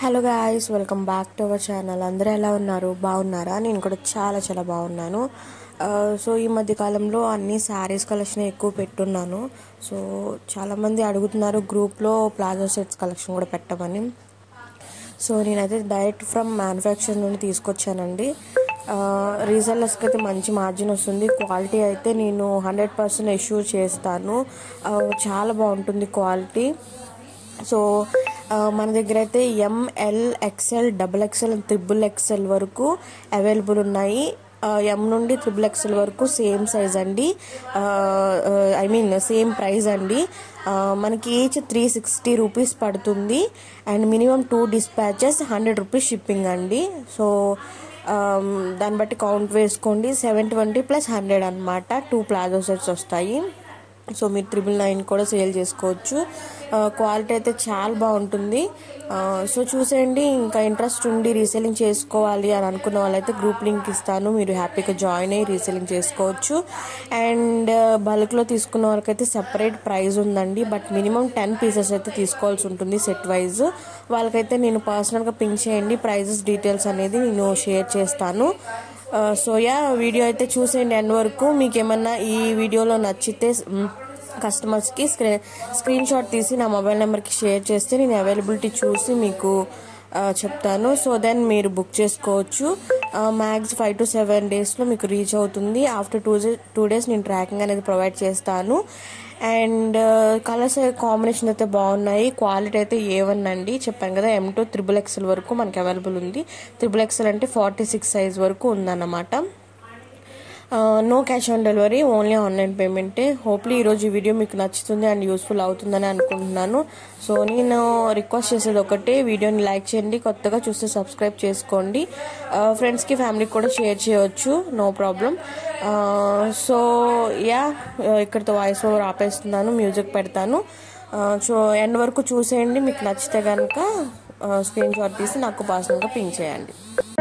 hello guys welcome back to our channel అందరూ ఎలా ఉన్నారు బాగున్నారా నేను కూడా చాలా చాలా బాగున్నాను ఆ, సో ఈ మధ్య కాలంలో అన్ని శారీస్ కలెక్షన్ ఎక్కువ పెట్టున్నాను సో చాలామంది అడుగుతున్నారు గ్రూప్లో ప్లాజో సెట్స్ కలెక్షన్ కూడా పెట్టమని సో నేనైతే డైరెక్ట్ ఫ్రమ్ మ్యానుఫ్యాక్చర్ నుండి తీసుకొచ్చానండి రీసెల్లర్స్కి అయితే మంచి మార్జిన్ వస్తుంది క్వాలిటీ అయితే నేను హండ్రెడ్ పర్సెంట్ ఇష్యూ చేస్తాను ఆ, చాలా బాగుంటుంది క్వాలిటీ సో ఆ, మన దగ్గర అయితే M L XL double XL triple XL వరకు అవైలబుల్ ఉన్నాయి ఎం నుండి త్రిబుల్ ఎక్స్ఎల్ వరకు సేమ్ సైజ్ అండి ఐ మీన్ సేమ్ ప్రైస్ అండి ఆ, మనకి ఈచ్ త్రీ సిక్స్టీ రూపీస్ పడుతుంది and minimum two dispatches hundred rupees shipping అండి సో ఆమ్, దాన్ని బట్టి కౌంట్ వేసుకోండి సెవెన్ ట్వంటీ ప్లస్ హండ్రెడ్ అనమాట టూ ప్లాజో సెట్స్ వస్తాయి సో మీరు ట్రిపుల్ నైన్ కూడా సేల్ చేసుకోవచ్చు ఆ, క్వాలిటీ అయితే చాలా బాగుంటుంది ఆ, సో చూసేయండి ఇంకా ఇంట్రెస్ట్ ఉండి రీసేలింగ్ చేసుకోవాలి అని అనుకున్న వాళ్ళైతే గ్రూప్ లింక్ ఇస్తాను మీరు హ్యాపీగా జాయిన్ అయ్యి రీసేలింగ్ చేసుకోవచ్చు అండ్ బల్క్లో తీసుకున్న వాళ్ళకైతే సెపరేట్ ప్రైస్ ఉందండి బట్ మినిమం టెన్ పీసెస్ అయితే తీసుకోవాల్సి ఉంటుంది సెట్ వైజ్ వాళ్ళకైతే నేను పర్సనల్గా పింక్ చేయండి ప్రైజెస్ డీటెయిల్స్ అనేది నేను షేర్ చేస్తాను ఆ, సో యా వీడియో అయితే చూసేయండి ఎండ్ వరకు మీకు ఏమన్నా ఈ వీడియోలో నచ్చితే మ్, కస్టమర్స్కి స్క్రీన్ స్క్రీన్ షాట్ తీసి నా మొబైల్ నెంబర్కి షేర్ చేస్తే నేను అవైలబిలిటీ చూసి మీకు ఆ, చెప్తాను సో దెన్ మీరు బుక్ చేసుకోవచ్చు మ్యాక్స్ ఫైవ్ టు సెవెన్ డేస్లో మీకు రీచ్ అవుతుంది ఆఫ్టర్ టూ టూ డేస్ నేను ట్రాకింగ్ అనేది ప్రొవైడ్ చేస్తాను అండ్ కలర్స్ కాంబినేషన్ అయితే బాగున్నాయి క్వాలిటీ అయితే ఏ వన్ అండి చెప్పాను కదా ఎం టూ త్రిబుల్ ఎక్స్ఎల్ వరకు మనకి అవైలబుల్ ఉంది త్రిబుల్ ఎక్స్ఎల్ అంటే ఫార్టీ సిక్స్ సైజ్ వరకు ఉందన్నమాట no cash on delivery only online పేమెంటే హోప్లీ ఈరోజు ఈ వీడియో మీకు నచ్చుతుంది అండ్ యూస్ఫుల్ అవుతుందని అనుకుంటున్నాను సో నేను రిక్వెస్ట్ చేసేది ఒకటే వీడియోని లైక్ చేయండి కొత్తగా చూస్తే సబ్స్క్రైబ్ చేసుకోండి ఫ్రెండ్స్కి ఫ్యామిలీకి కూడా షేర్ చేయవచ్చు నో ప్రాబ్లం సో యా ఇక్కడితో వాయిస్ ఓవర్ ఆపేస్తున్నాను మ్యూజిక్ పెడతాను సో ఎండ్ వరకు చూసేయండి మీకు నచ్చితే కనుక స్క్రీన్ షాట్ తీసి నాకు పర్సనల్గా పింక్ చేయండి